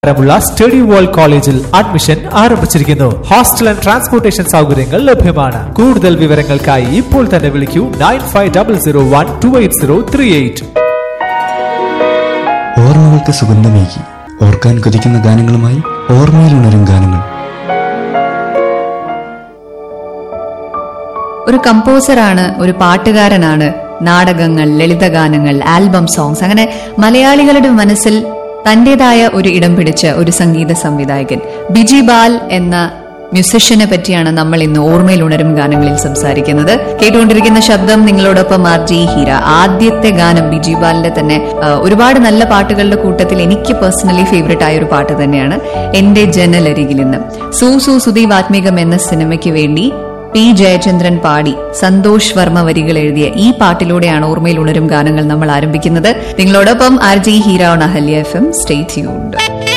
ുള്ള study world കോളേജിൽ admission ആരംഭിച്ചിരിക്കുന്നു hostel and transportation സൗകര്യങ്ങൾ ലഭ്യമാണ് കൂടുതൽ വിവരങ്ങൾക്കായി ഇപ്പോൾ തന്നെ വിളിക്കൂ nine five double zero one two eight zero three eight ഓർമ്മകൾക്ക് സുഗന്ധമേകി ഓർക്കാൻ കൊതിക്കുന്ന ഗാനങ്ങളുമായി ഓർമ്മയിൽ ഉണരും ഗാനങ്ങൾ ഒരു കമ്പോസറാണ് ഒരു പാട്ടുകാരനാണ് നാടകങ്ങൾ ലളിതഗാനങ്ങൾ ആൽബം സോങ്സ് അങ്ങനെ മലയാളികളുടെ മനസ്സിൽ തന്റേതായ ഒരു ഇടം പിടിച്ച ഒരു സംഗീത സംവിധായകൻ ബിജി ബാൽ എന്ന മ്യൂസിഷ്യനെ പറ്റിയാണ് നമ്മൾ ഇന്ന് ഓർമ്മയിൽ ഉണരും ഗാനങ്ങളിൽ സംസാരിക്കുന്നത് കേട്ടുകൊണ്ടിരിക്കുന്ന ശബ്ദം നിങ്ങളോടൊപ്പം ആർ ജി ഹീര ആദ്യത്തെ ഗാനം ബിജി ബാലിന്റെ തന്നെ ആ, ഒരുപാട് നല്ല പാട്ടുകളുടെ കൂട്ടത്തിൽ എനിക്ക് പേഴ്സണലി ഫേവറേറ്റ് ആയ ഒരു പാട്ട് തന്നെയാണ് എന്റെ ജനലരികിൽ നിന്ന് സൂ സൂ സുദീപ് ആത്മീകം എന്ന സിനിമയ്ക്ക് വേണ്ടി പി ജയചന്ദ്രൻ പാടി സന്തോഷ് വർമ്മ വരികൾ എഴുതിയ ഈ പാട്ടിലൂടെയാണ് ഓർമ്മയിൽ ഉണരും ഗാനങ്ങൾ നമ്മൾ ആരംഭിക്കുന്നത് നിങ്ങളോടൊപ്പം R J Heera on Ahalya F M stay tuned